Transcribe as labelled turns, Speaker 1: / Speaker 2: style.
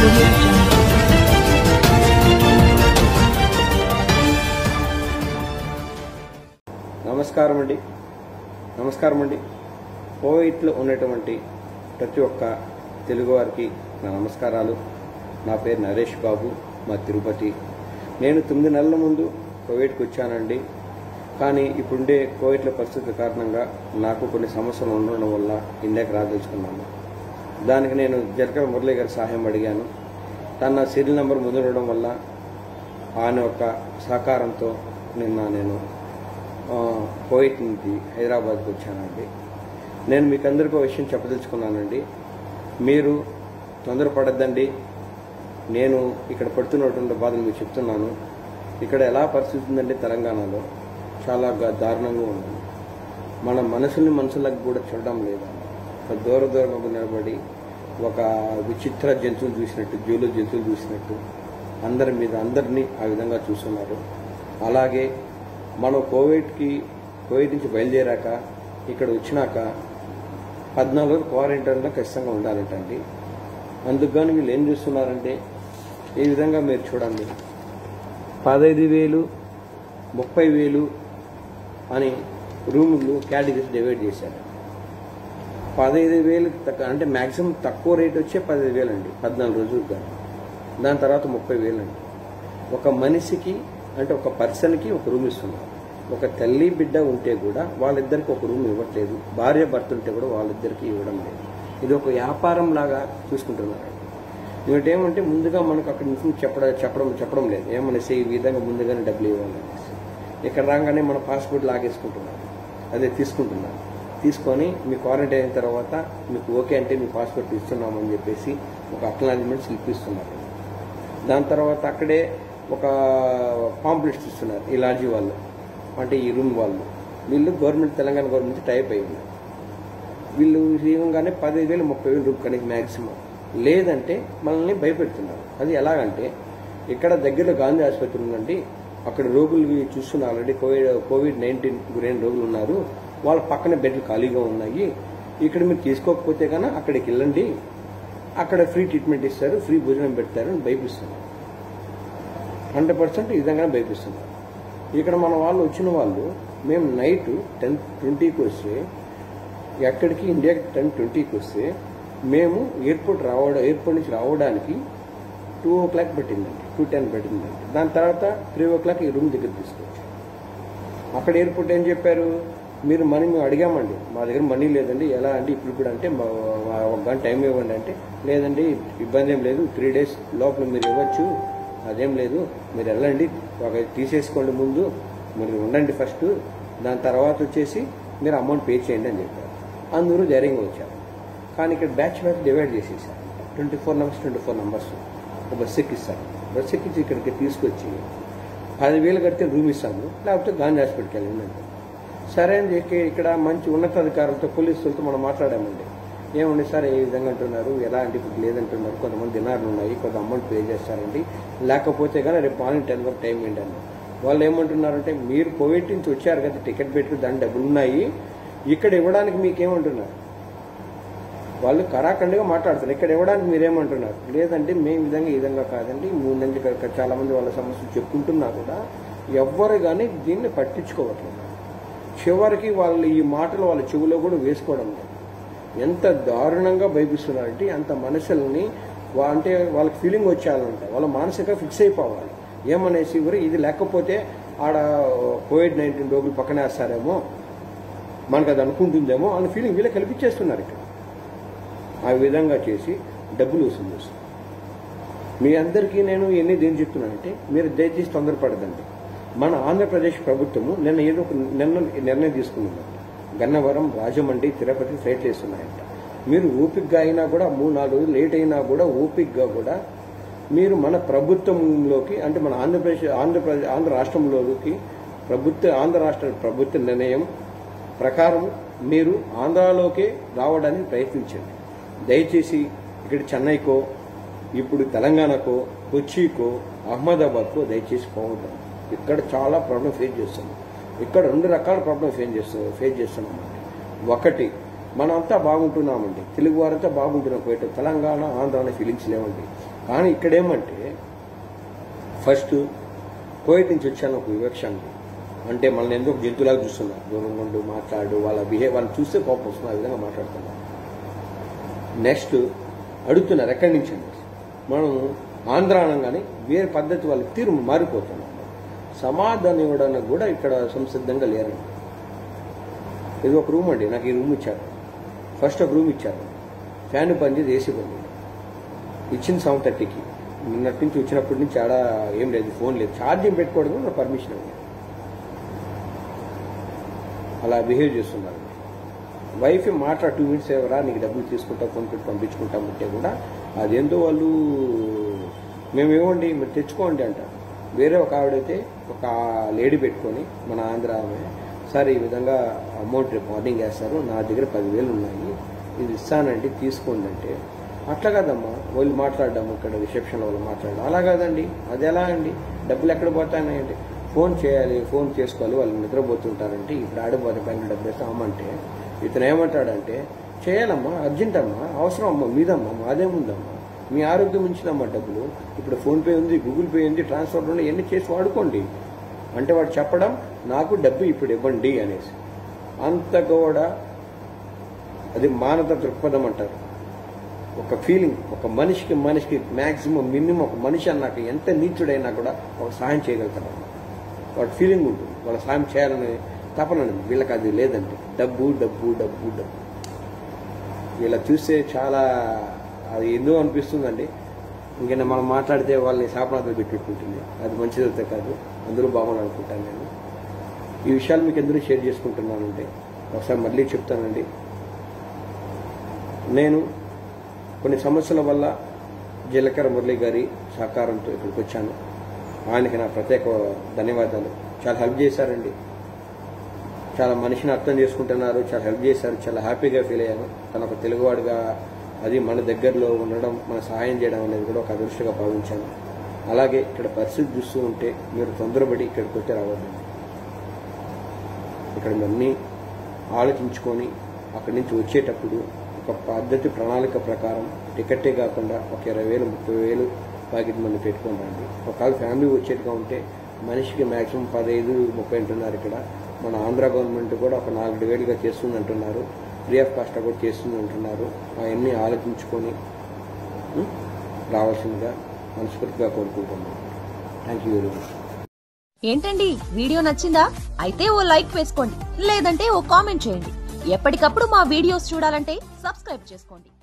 Speaker 1: audio jungle.
Speaker 2: నమస్కారం అండి నమస్కారం అండి కోవిట్లో ఉన్నటువంటి ప్రతి ఒక్క తెలుగువారికి నా నమస్కారాలు నా పేరు నరేష్ బాబు మా తిరుపతి నేను తొమ్మిది నెలల ముందు కోవిడ్కి వచ్చానండి కానీ ఇప్పుడుండే కోవిడ్ల పరిస్థితి కారణంగా నాకు కొన్ని సమస్యలు ఉండడం వల్ల ఇండియాకి రాదలుచుకున్నాను దానికి నేను జరకల మురళి గారి సహాయం అడిగాను తన సీరియల్ నెంబర్ ముందుండడం వల్ల ఆయన యొక్క సహకారంతో నిన్న నేను ఆ, కోవిడ్ నుంచి హైదరాబాద్కి వచ్చానండి నేను మీకు అందరికీ ఒక విషయం చెప్పదలుచుకున్నానండి మీరు తొందరపడద్దండి నేను ఇక్కడ పడుతున్నటువంటి బాధలు మీకు చెప్తున్నాను ఇక్కడ ఎలా పరిస్థితి ఉందంటే తెలంగాణలో చాలా గా- దారుణంగా ఉంది మన మనసుని మనుషులకు కూడా చూడడం లేదు ఒక దూర దూరంగా నిలబడి ఒక విచిత్ర జంతువులు చూసినట్టు జూలు జంతువులు చూసినట్టు అందరి మీద అందరినీ ఆ విధంగా చూస్తున్నారు అలాగే మనం కోవిడ్కి కోవిడ్ నుంచి బయలుదేరాక ఇక్కడ వచ్చినాక పద్నాలుగు రోజులు క్వారంటైన్లో ఖచ్చితంగా ఉండాలంటండి అందుకు గాను వీళ్ళు ఏం చేస్తున్నారంటే ఈ విధంగా మీరు చూడండి పదహైదు వేలు ముప్పై వేలు అని రూములు కేటగిరీస్ డివైడ్ చేశారు పదహైదు వేలు తక్కువ అంటే మ్యాక్సిమం తక్కువ రేట్ వచ్చే పదహైదు వేలు అండి పద్నాలుగు రోజులు కానీ దాని తర్వాత ముప్పై వేలు అండి ఒక మనిషికి అంటే ఒక పర్సన్కి ఒక రూమ్ ఇస్తున్నారు ఒక తల్లి బిడ్డ ఉంటే కూడా వాళ్ళిద్దరికి ఒక రూమ్ ఇవ్వట్లేదు భార్య భర్త ఉంటే కూడా వాళ్ళిద్దరికి ఇవ్వడం లేదు ఇది ఒక వ్యాపారం లాగా చూసుకుంటున్నారు ఇంకోటి ఏమంటే ముందుగా మనకు అక్కడ నుంచి చెప్పడం చెప్పడం చెప్పడం లేదు ఏమనేసి ఈ విధంగా ముందుగానే డబ్బులు ఇవ్వాలనేసి ఇక్కడ రాగానే మన పాస్పోర్ట్ లాగేసుకుంటున్నారు అదే తీసుకుంటున్నారు తీసుకొని మీ క్వారంటైన్ అయిన తర్వాత మీకు ఓకే అంటే మీ పాస్పోర్ట్ ఇస్తున్నామని చెప్పేసి ఒక అక్నాలజ్మెంట్ స్లిప్ ఇస్తున్నారు దాని తర్వాత అక్కడే ఒక పాంప్లెట్స్ ఇస్తున్నారు ఈ లాడ్జీ వాళ్ళు అంటే ఈ రూమ్ వాళ్ళు వీళ్ళు గవర్నమెంట్ తెలంగాణ గవర్నమెంట్ టైప్ అయి ఉన్నారు వీళ్ళు ఇవ్వగానే పదిహేను వేలు ముప్పై వేలు రూపాయలు కనుక మ్యాక్సిమం లేదంటే మనల్ని భయపెడుతున్నారు అది ఎలాగంటే ఇక్కడ దగ్గరలో గాంధీ ఆసుపత్రి ఉందండి అక్కడ రోగులు చూస్తున్నారు ఆల్రెడీ కోవిడ్ కోవిడ్ నైన్టీన్ గురైన రోగులు ఉన్నారు వాళ్ళ పక్కన బెడ్లు ఖాళీగా ఉన్నాయి ఇక్కడ మీరు తీసుకోకపోతే కనుక అక్కడికి వెళ్ళండి అక్కడ ఫ్రీ ట్రీట్మెంట్ ఇస్తారు ఫ్రీ భోజనం పెడతారు అని భయపిస్తున్నారు హండ్రెడ్ పర్సెంట్ ఈ విధంగానే భయపిస్తున్నారు ఇక్కడ మన వాళ్ళు వచ్చిన వాళ్ళు మేము నైట్ టెన్ ట్వంటీకి వస్తే ఎక్కడికి ఇండియాకి టెన్ ట్వంటీకి వస్తే మేము ఎయిర్పోర్ట్ రావడం ఎయిర్పోర్ట్ నుంచి రావడానికి టూ ఓ క్లాక్ పెట్టిందండి టూ టెన్ పెట్టిందండి దాని తర్వాత త్రీ ఓ క్లాక్ ఈ రూమ్ దగ్గర తీసుకొచ్చి అక్కడ ఎయిర్పోర్ట్ ఏం చెప్పారు మీరు మనీ మేము అడిగామండి మా దగ్గర మనీ లేదండి ఎలా అంటే ఇప్పుడు కూడా అంటే మా మా- ఒక గంట టైం ఇవ్వండి అంటే లేదండి ఇబ్బంది ఏం లేదు త్రీ డేస్ లోపల మీరు ఇవ్వచ్చు అదేం లేదు మీరు వెళ్ళండి ఒక తీసేసుకోండి ముందు మీరు ఉండండి ఫస్ట్ దాని తర్వాత వచ్చేసి మీరు అమౌంట్ పే చేయండి అని చెప్పారు అందరూ ధైర్యంగా వచ్చారు కానీ ఇక్కడ బ్యాచ్ బ్యాచ్ డివైడ్ చేసేసారు twenty four numbers twenty four numbers ఒక బస్ ఎక్కిస్తారు బస్ ఎక్కించి ఇక్కడికి తీసుకొచ్చి పదివేలు కడితే రూమ్ ఇస్తాము లేకపోతే గాంధీ హాస్పిటల్కి వెళ్ళండి అంటే సరే అని చెప్పి ఇక్కడ మంచి ఉన్నతాధికారులతో పోలీసులతో మనం మాట్లాడామండి ఏమండి సార్ ఏ విధంగా అంటున్నారు ఎలా అంటే ఇప్పుడు లేదంటున్నారు కొంతమంది దినార్లు ఉన్నాయి కొంత అమౌంట్ పే చేస్తారండి లేకపోతే కానీ రేపు మార్నింగ్ టెన్ వరకు టైం ఏంటి అన్నారు వాళ్ళు ఏమంటున్నారంటే మీరు కోవిడ్ నుంచి వచ్చారు కదా టికెట్ పెట్టి దాని డబ్బులు ఉన్నాయి ఇక్కడ ఇవ్వడానికి మీకేమంటున్నారు వాళ్ళు కరాఖండిగా మాట్లాడుతారు ఇక్కడ ఇవ్వడానికి మీరేమంటున్నారు లేదంటే మేము ఈ విధంగా ఈ విధంగా కాదండి మూడు నుంచి ఇక్కడ చాలా మంది వాళ్ళ సమస్యలు చెప్పుకుంటున్నా కూడా ఎవ్వరు కానీ దీన్ని పట్టించుకోవట్లేదు చివరికి వాళ్ళు ఈ మాటలు వాళ్ళ చెవిలో కూడా వేసుకోవడం లేదు ఎంత దారుణంగా భయపిస్తున్నారంటే అంత మనుషుల్ని వా- అంటే వాళ్ళకి ఫీలింగ్ వచ్చేయాలంట వాళ్ళ మానసికంగా ఫిక్స్ అయిపోవాలి ఏమనేసి ఇవ్వరు ఇది లేకపోతే ఆడ కోవిడ్ నైన్టీన్ రోగులు పక్కనే వేస్తారేమో మనకు అది అనుకుంటుందేమో అన్న ఫీలింగ్ వీళ్ళే కల్పించేస్తున్నారు ఇక్కడ ఆ విధంగా చేసి డబ్బులు వసూలు చేస్తారు మీ అందరికీ నేను ఎన్ని దేని చెప్తున్నానంటే మీరు దయచేసి తొందరపడదండి మన ఆంధ్రప్రదేశ్ ప్రభుత్వము నిన్న ఏదో ఒక నిన్న నిర్ణయం తీసుకున్నదంట గన్నవరం రాజమండ్రి తిరుపతి ఫ్లైట్లు వేస్తున్నాయంట మీరు ఓపిక్గా అయినా కూడా మూడు నాలుగు రోజులు లేట్ అయినా కూడా ఓపిక్గా కూడా మీరు మన ప్రభుత్వంలోకి అంటే మన ఆంధ్రప్రదేశ్ ఆంధ్రప్రదేశ్ ఆంధ్ర రాష్ట్రంలోకి ప్రభుత్వ ఆంధ్ర రాష్ట్ర ప్రభుత్వ నిర్ణయం ప్రకారం మీరు ఆంధ్రాలోకే రావడానికి ప్రయత్నించండి దయచేసి ఇక్కడ చెన్నైకో ఇప్పుడు తెలంగాణకో కొచ్చికో అహ్మదాబాద్కో దయచేసి పోవద్దు ఇక్కడ చాలా ప్రాబ్లం ఫేస్ చేస్తున్నాం ఇక్కడ రెండు రకాల ప్రాబ్లం ఫేస్ చేస్తున్నాం ఫేస్ చేస్తున్నాం ఒకటి మనం అంతా బాగుంటున్నామండి తెలుగు వారంతా బాగుంటున్నాం పోయేట తెలంగాణ ఆంధ్ర అనే ఫీలింగ్స్ లేవండి కానీ ఇక్కడేమంటే ఫస్ట్ కోవిడ్ నుంచి వచ్చాను ఒక వివక్ష అండి అంటే మనల్ని ఎందుకు జంతువులాగా చూస్తున్నారు దూరం నుండి మాట్లాడు వాళ్ళ బిహేవ్ వాళ్ళని చూస్తే కోపం వస్తుంది ఆ విధంగా మాట్లాడుతున్నారు నెక్స్ట్ అడుగుతున్నారు ఎక్కడి నుంచి అండి మనం ఆంధ్ర అనగానే వేరే పద్ధతి వాళ్ళ తీరు మారిపోతున్నాం సమాధానం ఇవ్వడానికి కూడా ఇక్కడ సంసిద్ధంగా లేరండి ఇది ఒక రూమ్ అండి నాకు ఈ రూమ్ ఇచ్చారు ఫస్ట్ ఒక రూమ్ ఇచ్చారు ఫ్యాన్ పనిచేది ఏసీ పని ఇచ్చింది సెవెన్ థర్టీకి నిన్నటి నుంచి వచ్చినప్పటి నుంచి ఆడ ఏం లేదు ఫోన్ లేదు ఛార్జింగ్ పెట్టుకోవడం కూడా పర్మిషన్ అండి అలా బిహేవ్ చేస్తున్నారు వైఫ్ మాట్లా టూ మినిట్స్ ఎవరా నీకు డబ్బులు తీసుకుంటా ఫోన్ పెట్టి పంపించుకుంటాం అంటే కూడా అదేందో వాళ్ళు మేము ఇవ్వండి మీరు తెచ్చుకోండి అంటారు వేరే ఒక ఆవిడైతే ఒక లేడీ పెట్టుకొని మన ఆంధ్ర ఆమె సార్ ఈ విధంగా అమౌంట్ రేపు మార్నింగ్ వేస్తారు నా దగ్గర పదివేలు ఉన్నాయి ఇది ఇస్తానండి తీసుకోండి అంటే అట్లా కాదమ్మా వాళ్ళు మాట్లాడడం ఇక్కడ రిసెప్షన్ వాళ్ళు మాట్లాడడం అలా కాదండి అది ఎలా అండి డబ్బులు ఎక్కడ పోతాయండి ఫోన్ చేయాలి ఫోన్ చేసుకోవాలి వాళ్ళు నిద్రపోతుంటారంటే ఇప్పుడు ఆడిపోతే బ్యాంక్ డబ్బులు వేస్తే అమ్మంటే ఇతను ఏమంటాడంటే చేయాలమ్మా అర్జెంట్ అమ్మా అవసరం అమ్మా మీదమ్మా మాదేముందమ్మా మీ ఆరోగ్యం ఉంచిందమ్మా డబ్బులు ఇప్పుడు ఫోన్పే ఉంది గూగుల్ పే ఉంది ట్రాన్స్ఫర్ ఉంది ఎన్ని చేసి వాడుకోండి అంటే వాడు చెప్పడం నాకు డబ్బు ఇప్పుడు ఇవ్వండి అనేసి అంత కూడా అది మానవ దృక్పథం అంటారు ఒక ఫీలింగ్ ఒక మనిషికి మనిషికి మ్యాక్సిమం మినిమం ఒక మనిషి అన్నాక ఎంత నీచుడైనా కూడా ఒక సహాయం చేయగలుగుతాడు వాడి ఫీలింగ్ ఉంటుంది వాళ్ళ సాయం చేయాలని తపన ఉంది. వీళ్ళకి అది లేదండి డబ్బు డబ్బు డబ్బు డబ్బు వీళ్ళ చూస్తే చాలా అది ఎందుకు అనిపిస్తుందండి ఇంకైనా మనం మాట్లాడితే వాళ్ళని శాపనాథలు పెట్టుకుంటుంది అది మంచిదైతే కాదు అందరూ బాగుంది అనుకుంటాను నేను ఈ విషయాలు మీకు ఎందుకు షేర్ చేసుకుంటున్నానంటే ఒకసారి మళ్ళీ చెప్తానండి నేను కొన్ని సమస్యల వల్ల జీలకర్ర మురళి గారి సహకారంతో ఇక్కడికి వచ్చాను ఆయనకి నా ప్రత్యేక ధన్యవాదాలు చాలా హెల్ప్ చేశారండి చాలా మనిషిని అర్థం చేసుకుంటున్నారు చాలా హెల్ప్ చేశారు చాలా హ్యాపీగా ఫీల్ అయ్యాను తను ఒక తెలుగువాడిగా అది మన దగ్గరలో ఉండడం మన సహాయం చేయడం అనేది కూడా ఒక అదృష్టంగా భావించాను అలాగే ఇక్కడ పరిస్థితి చూస్తూ ఉంటే మీరు తొందరపడి ఇక్కడికి వచ్చి రావద్దండి ఇక్కడ అన్నీ ఆలోచించుకొని అక్కడి నుంచి వచ్చేటప్పుడు ఒక పద్ధతి ప్రణాళిక ప్రకారం టికెట్టే కాకుండా ఒక ఇరవై వేలు ముప్పై వేలు ప్యాకెట్ మంది పెట్టుకొని రండి ఒకవేళ ఫ్యామిలీ వచ్చేట్టుగా ఉంటే మనిషికి మాక్సిమం పదహైదు ముప్పై అంటున్నారు ఇక్కడ మన ఆంధ్ర గవర్నమెంట్ కూడా ఒక నాలుగు వేలుగా చేస్తుంది అంటున్నారు ఫ్రీ ఆఫ్ కాస్ట్ కూడా చేస్తుంది అంటున్నారు అవన్నీ ఆలోచించుకొని ఉం, రావాల్సిందిగా మనస్ఫూర్తిగా కోరుకుంటున్నాను థ్యాంక్ యూ వెరీ మచ్
Speaker 1: ఏంటండి వీడియో నచ్చిందా అయితే ఓ లైక్ వేసుకోండి లేదంటే ఓ కామెంట్ చేయండి ఎప్పటికప్పుడు మా వీడియోస్ చూడాలంటే సబ్స్క్రైబ్ చేసుకోండి